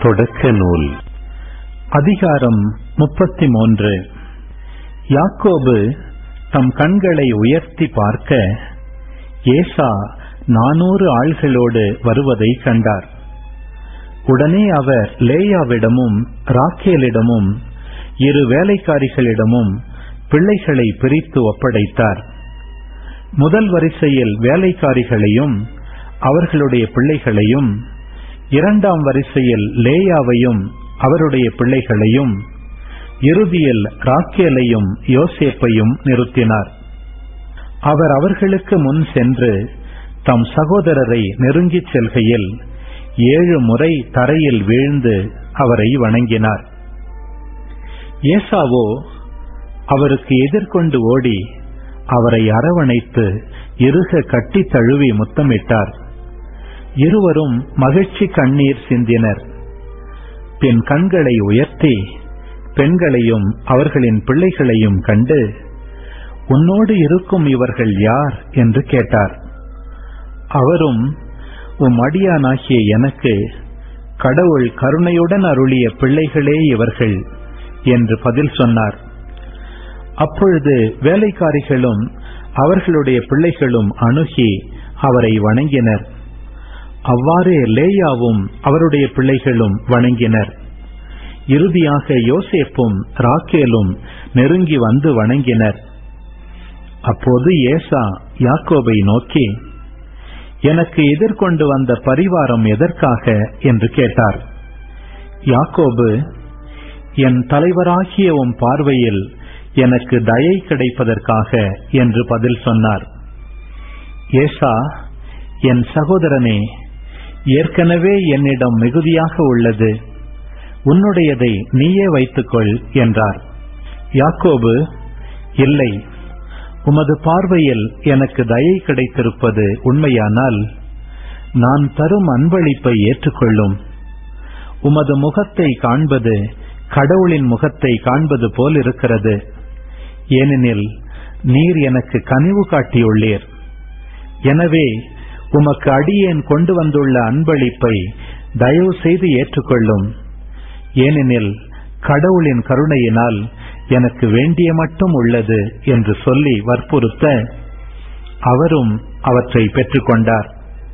தொடக்க நூல் அதிகாரம் முப்பத்தி மூன்று யாக்கோபு தம் கண்களை உயர்த்தி பார்க்க ஏசா நானூறு ஆள்களோடு வருவதை கண்டார் உடனே அவர் லேயாவிடமும் ராக்கேலிடமும் இரு வேலைக்காரிகளிடமும் பிள்ளைகளை பிரித்து ஒப்படைத்தார் முதல் வரிசையில் வேலைக்காரிகளையும் அவர்களுடைய பிள்ளைகளையும் இரண்டாம் வரிசையில் லேயாவையும் அவருடைய பிள்ளைகளையும் இறுதியில் ராக்கேலையும் யோசேப்பையும் நிறுத்தினார் அவர் அவர்களுக்கு முன் சென்று தம் சகோதரரை நெருங்கிச் செல்கையில் ஏழு முறை தரையில் வீழ்ந்து அவரை வணங்கினார் ஏசாவோ அவருக்கு எதிர்கொண்டு ஓடி அவரை அரவணைத்து இறுக கட்டி தழுவி முத்தமிட்டார் இருவரும் மகிழ்ச்சி கண்ணீர் சிந்தினர் பின் கண்களை உயர்த்தி பெண்களையும் அவர்களின் பிள்ளைகளையும் கண்டு உன்னோடு இருக்கும் இவர்கள் யார் என்று கேட்டார் அவரும் உம் அடியானாகிய எனக்கு கடவுள் கருணையுடன் அருளிய பிள்ளைகளே இவர்கள் என்று பதில் சொன்னார் அப்பொழுது வேலைக்காரிகளும் அவர்களுடைய பிள்ளைகளும் அணுகி அவரை வணங்கினர் அவ்வாறே லேயாவும் அவருடைய பிள்ளைகளும் வணங்கினர் இறுதியாக யோசேப்பும் ராக்கேலும் நெருங்கி வந்து வணங்கினர் அப்போது ஏசா யாக்கோபை நோக்கி எனக்கு எதிர்கொண்டு வந்த பரிவாரம் எதற்காக என்று கேட்டார் யாக்கோபு என் தலைவராகிய உம் பார்வையில் எனக்கு தயை கிடைப்பதற்காக என்று பதில் சொன்னார் ஏசா என் சகோதரனே ஏற்கனவே என்னிடம் மிகுதியாக உள்ளது உன்னுடையதை நீயே வைத்துக்கொள் என்றார் யாக்கோபு இல்லை உமது பார்வையில் எனக்கு தயை கிடைத்திருப்பது உண்மையானால் நான் தரும் அன்பளிப்பை ஏற்றுக்கொள்ளும் உமது முகத்தை காண்பது கடவுளின் முகத்தை காண்பது போல் இருக்கிறது ஏனெனில் நீர் எனக்கு கனிவு காட்டியுள்ளீர் எனவே உமக்கு அடியேன் கொண்டு வந்துள்ள அன்பளிப்பை தயவு செய்து ஏற்றுக்கொள்ளும் ஏனெனில் கடவுளின் கருணையினால் எனக்கு வேண்டிய மட்டும் உள்ளது என்று சொல்லி வற்புறுத்த அவரும் அவற்றை பெற்றுக்கொண்டார்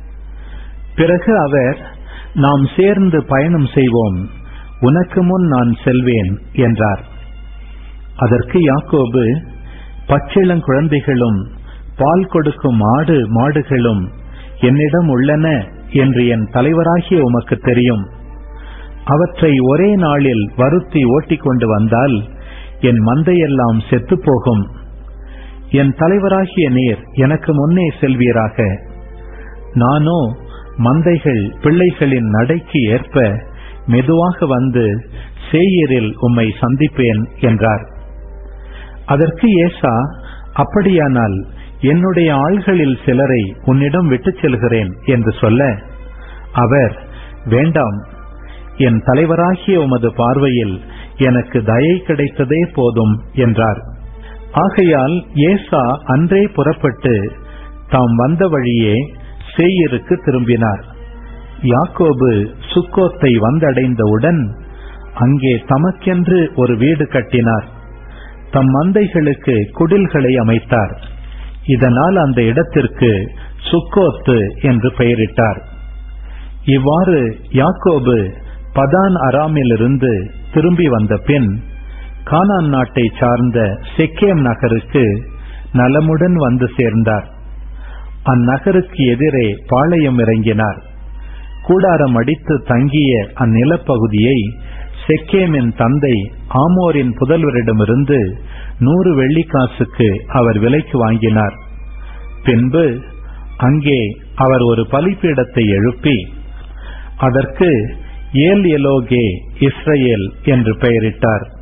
பிறகு அவர் நாம் சேர்ந்து பயணம் செய்வோம் உனக்கு முன் நான் செல்வேன் என்றார் அதற்கு யாக்கோபு பச்சிளங்குழந்தைகளும் பால் கொடுக்கும் ஆடு மாடுகளும் என்னிடம் உள்ளன என்று என் தலைவராகிய உமக்கு தெரியும் அவற்றை ஒரே நாளில் வருத்தி ஓட்டிக்கொண்டு வந்தால் என் மந்தையெல்லாம் செத்துப்போகும் என் தலைவராகிய நீர் எனக்கு முன்னே செல்வீராக நானோ மந்தைகள் பிள்ளைகளின் நடைக்கு ஏற்ப மெதுவாக வந்து சேயரில் உம்மை சந்திப்பேன் என்றார் அதற்கு ஏசா அப்படியானால் என்னுடைய ஆள்களில் சிலரை உன்னிடம் விட்டுச் செல்கிறேன் என்று சொல்ல அவர் வேண்டாம் என் தலைவராகிய உமது பார்வையில் எனக்கு தயை கிடைத்ததே போதும் என்றார் ஆகையால் ஏசா அன்றே புறப்பட்டு தாம் வந்த வழியே சேயிருக்கு திரும்பினார் யாக்கோபு சுக்கோத்தை வந்தடைந்தவுடன் அங்கே தமக்கென்று ஒரு வீடு கட்டினார் தம் மந்தைகளுக்கு குடில்களை அமைத்தார் இதனால் அந்த இடத்திற்கு சுக்கோத்து என்று பெயரிட்டார் இவ்வாறு யாக்கோபு பதான் அராமிலிருந்து திரும்பி வந்த பின் கானான் நாட்டை சார்ந்த செக்கேம் நகருக்கு நலமுடன் வந்து சேர்ந்தார் அந்நகருக்கு எதிரே பாளையம் இறங்கினார் கூடாரம் அடித்து தங்கிய அந்நிலப்பகுதியை செக்கேமின் தந்தை ஆமோரின் புதல்வரிடமிருந்து நூறு வெள்ளிக்காசுக்கு அவர் விலைக்கு வாங்கினார் பின்பு அங்கே அவர் ஒரு பலிப்பீடத்தை எழுப்பி அதற்கு ஏல் எலோகே இஸ்ரேல் என்று பெயரிட்டார்